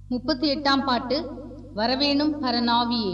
முப்பத்தி எட்டாம் பாட்டு வரவேணும் பரநாவியே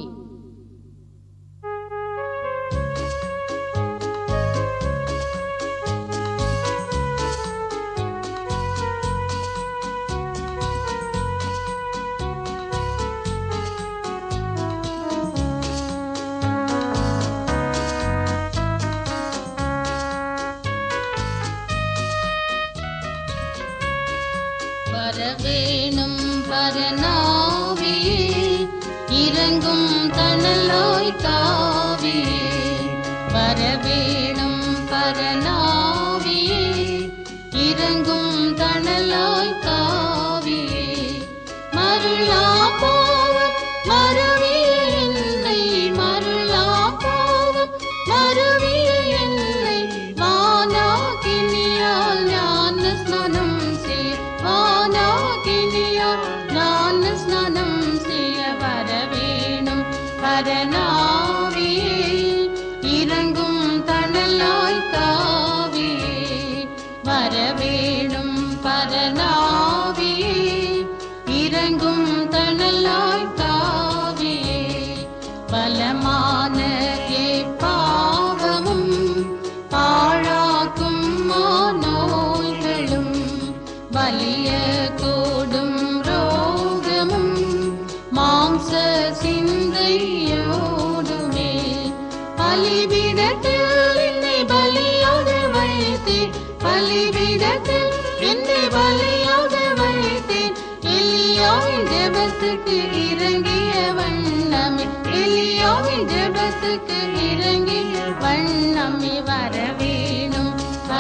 வரவேணும் பரநாவியே இறங்கும் தனலாய் தாவியே வரவேணும் பரநாவியே இறங்கும் தனலாய் தாவியே மருளா பாவம் மறவிய என்னை மருளா பாவம் மறவிய என்னை வானாகினியால் ஞான ஸ்நானம் செய் வானாகினியால் ஞான ஸ்நானம் செய்ய வரவேணும் பரநாவியே இறங்கும் தணலாய் தாவியே வரவேணும் பரநாவியே இறங்கும் தணலாய் தாவியே பலமான ஏ பாவமும் பாழாக்கும் நோய்களும் வலிய கூடும் ரோகமும் மாம்ச சிந்தையோடுமே பலிபீடத்தில் என்னை பலியாக வைத்தேன் பலிபீடத்தில் என்னை பலியாக வைத்தேன் எலியாவின் ஜெபத்துக்கு இறங்கிய வண்ணமே எலியாவின் ஜெபத்துக்கு இறங்கிய வண்ணமே வரவேணும்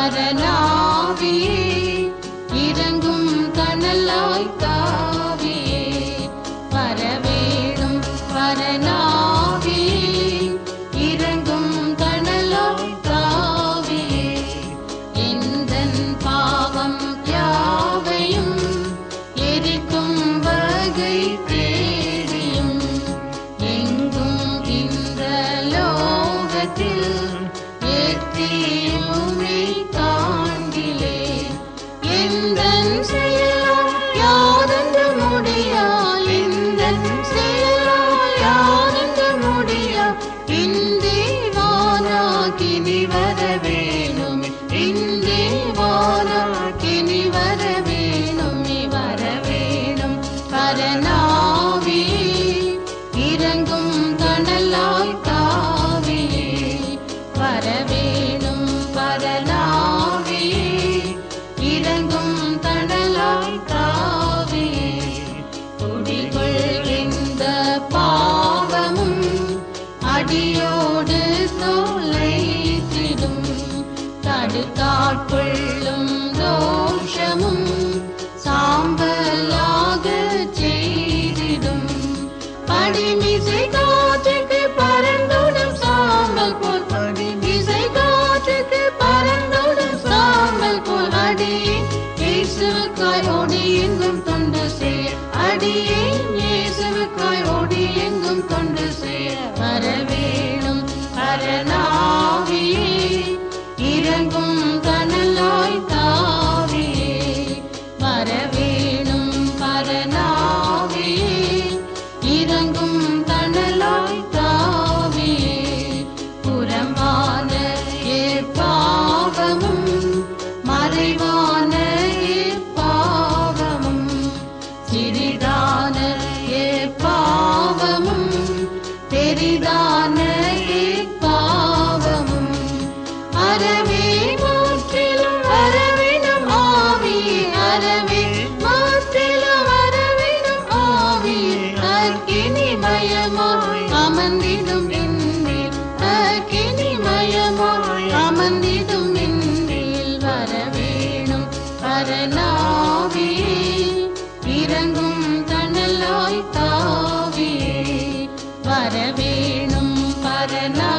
பரநாவியே இறங்கும் தணலாய் தாவியே வரவேணும் பரநாவியே இறங்கும் தணலாய் தாவியே எந்தன் பாவம் யாவையும் எரிக்கும் வகை தேடியும் எங்கும் இந்த லோகத்தில் எத்தியுமே காண்கிலே எந்தன் செயலோ யாரென்ற முடியா எந்தன் செயலோ யாரென்ற முடியா இந்தே வானாகினி வரவேணுமே இந்தே வானாகினி வரவேணுமே வரவேணும் பரநாவியே இறங்கும் தணலாய் தாவியே வரவேணும் பரநாவியே இறங்கும் தணலாய் தாவியே குடிகொள்கின்ற பாவமும் அடியோடு தொலைத்திடும் தடுத்தாட்கொள்ளும் தோஷமும் சாம்பலாக செய்திடும் படிமிசை காற்றுக்கு பறந்தோடும் சாம்பல் போல் படிமிசை காற்றுக்கு பறந்தோடும் சாம்பல் போல் அடியே இயேசுவுக்காய் ஓடி எங்கும் தொண்டு செய்ய அடியே இயேசுவுக்காய் ஓடி எங்கும் தொண்டு செய்ய வரவேணும் அரணாவியே இறங்கும் தனலாய் தாவியே வரவேணும் பரநாவியே இறங்கும் தணலாய் தாவியே புறம்பான ஏ பாவமும் மறைவான ஏ பாவமும் சிறிதான ஏ பாவமும் பெரிதான ஏ பாவமும் அறவே மாற்றிலும் வரவிடும் ஆவியே அறவே மாற்றிலும் வரவிடும் ஆவியே அக்கினி மயமாய் அமர்ந்திடும் என்னில் அக்கினி மயமாய் அமர்ந்திடும் என்னில் வரவேணும் பரநாவியே இறங்கும் தணலாய் தாவியே வரவேணும் பரநா